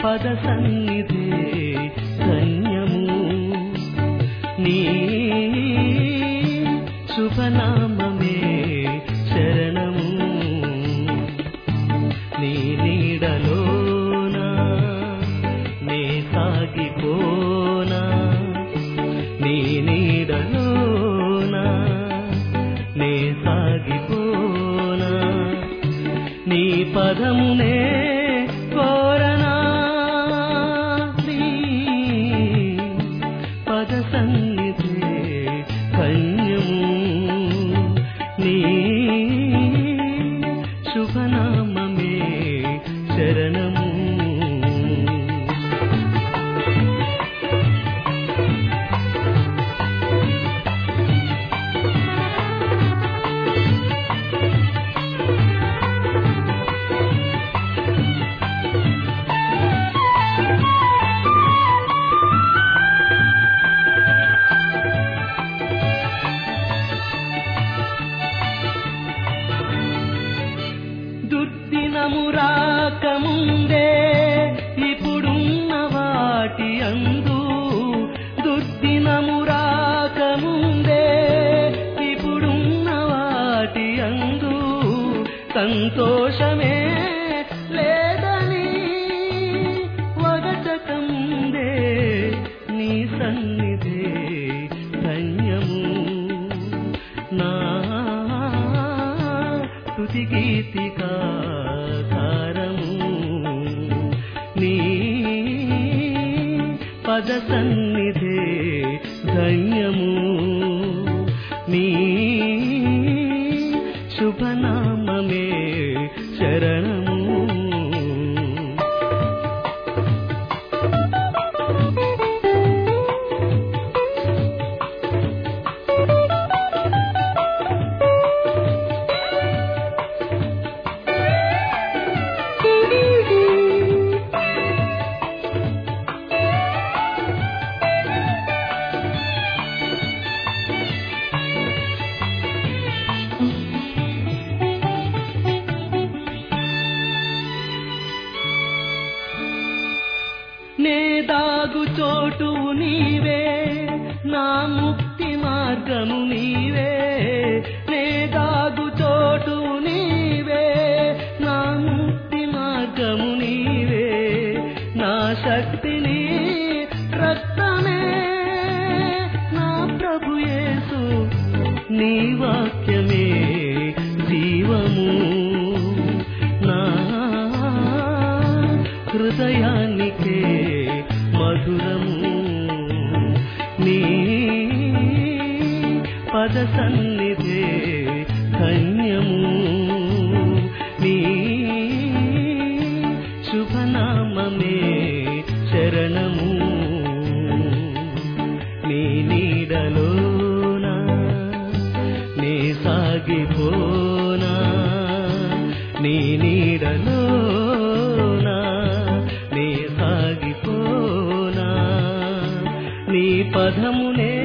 పద సన్నిధే ధన్యము నీ శుభనామమే శరణము నీ నీడలోనా నే సాగిపోనా నీ నీడలోనా నే సాగిపోనా నీ పదమునే కోరనా నీ పద సన్నిధే ధన్యము నీ శుభనామమే శరణము దుర్దినము రాకముందే ఇప్పుడున్న వాటి అందు దుర్దినము రాకముందే ఇప్పుడున్న వాటి అందు సంతోషమే లేదని వగచకముందే నీ సన్నిధే ధన్యము నా తుది గీతికా సారము నీ పద సన్నిధే ధన్యము నీ శుభనామమే శరణము నే దాగు చోటు నీవే నా ముక్తి మార్గము నీవే నే దాగు చోటు నీవే నా ముక్తి మార్గము నీవే నా శక్తిని రక్తమే నా ప్రభు యేసు నీ వాక్యమే జీవము నా హృదయానికే మధురము నీ పద సన్నిధే ధన్యము నీ శుభనామమే శరణము నీ నీడలోనా నీ సాగిపోనా నీ నీడలోనా నీ సాగిపోనా నీ పదమునే